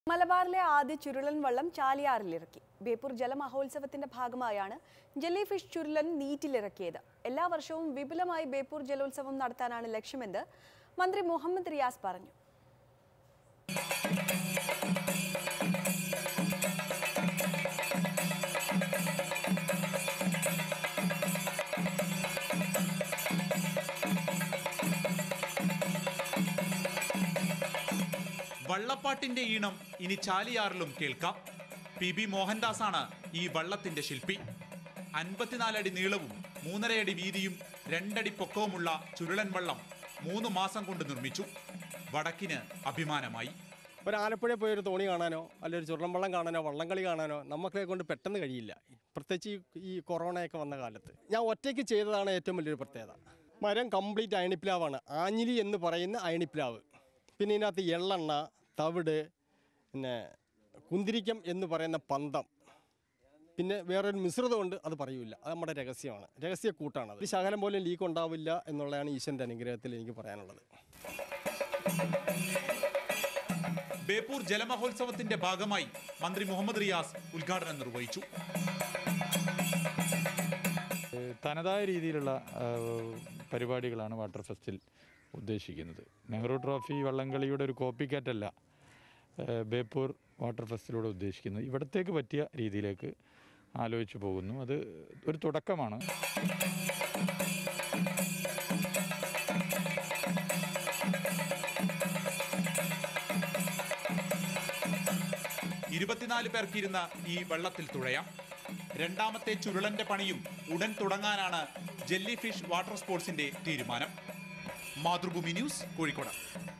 മലബാറിലെ ആദ്യ ചുരുളൻ വള്ളം ചാലിയാറിലിറക്കി ബേപ്പൂർ ജലമഹോത്സവത്തിന്റെ ഭാഗമായാണ് ജെല്ലി ഫിഷ് ചുരുളൻ നീറ്റിലിറക്കിയത് എല്ലാ വർഷവും വിപുലമായി ബേപ്പൂർ ജലോത്സവം നടത്താനാണ് ലക്ഷ്യമെന്ന് മന്ത്രി മുഹമ്മദ് റിയാസ് പറഞ്ഞു വള്ളപ്പാട്ടിന്റെ ഈണം ഇനി ചാലിയാറിലും കേൾക്കാം പി ബി മോഹൻദാസാണ് ഈ വള്ളത്തിന്റെ ശില്പി അൻപത്തിനാലടി നീളവും മൂന്നരയടി വീതിയും രണ്ടടി പൊക്കവുമുള്ള ചുരുളൻ വള്ളം മൂന്ന് മാസം കൊണ്ട് നിർമ്മിച്ചു വടക്കിന് അഭിമാനമായി ഒരു ആലപ്പുഴ പോയി ഒരു തോണി കാണാനോ അല്ലെങ്കിൽ ഒരു ചുരുളംവള്ളം കാണാനോ വള്ളംകളി കാണാനോ നമുക്കെ കൊണ്ട് പെട്ടെന്ന് കഴിയില്ല പ്രത്യേകിച്ച് ഈ- ഈ കൊറോണയൊക്കെ വന്ന കാലത്ത് ഞാൻ ഒറ്റയ്ക്ക് ചെയ്തതാണ് ഏറ്റവും വലിയൊരു പ്രത്യേകത മരം കംപ്ലീറ്റ് അയണിപ്ലാവാണ് ആഞ്ഞിലി എന്ന് പറയുന്ന അയണിപ്ലാവ് പിന്നെ ഇതിനകത്ത് എള്ളെണ്ണ തവിട് പിന്നെ കുന്തിരിക്കം എന്ന് പറയുന്ന പന്തം പിന്നെ വേറൊരു മിശ്രിതമുണ്ട് അത് പറയൂല അത് നമ്മുടെ രഹസ്യമാണ് രഹസ്യ കൂട്ടാണത് ഒരു ശകലം പോലും ലീക്ക് ഉണ്ടാവില്ല എന്നുള്ളതാണ് ഈശ്വരൻ്റെ അനുഗ്രഹത്തിൽ എനിക്ക് പറയാനുള്ളത് ബേപ്പൂർ ജലമഹോത്സവത്തിന്റെ ഭാഗമായി മന്ത്രി മുഹമ്മദ് റിയാസ് ഉദ്ഘാടനം നിർവഹിച്ചു തനതായ രീതിയിലുള്ള ആ, പരിപാടികളാണ് വാട്ടർ ഫെസ്റ്റിൽ ഉദ്ദേശിക്കുന്നത് നെഹ്റു ട്രോഫി വള്ളംകളിയുടെ ഒരു കോപ്പി കാറ്റല്ല ബേപ്പൂർ വാട്ടർ ഫെസ്റ്റിലൂടെ ഉദ്ദേശിക്കുന്നത് ഇവിടത്തേക്ക് പറ്റിയ രീതിയിലേക്ക് ആലോചിച്ചു പോകുന്നു അത് ഒരു തുടക്കമാണ് ഇരുപത്തിനാല് പേർക്കിരുന്ന ഈ വെള്ളത്തിൽ തുഴയാം രണ്ടാമത്തെ ചുരുളന്റെ പണിയും ഉടൻ തുടങ്ങാനാണ് ജെല്ലി ഫിഷ് വാട്ടർ സ്പോർട്സിന്റെ തീരുമാനം മാതൃഭൂമി ന്യൂസ് കോഴിക്കോട്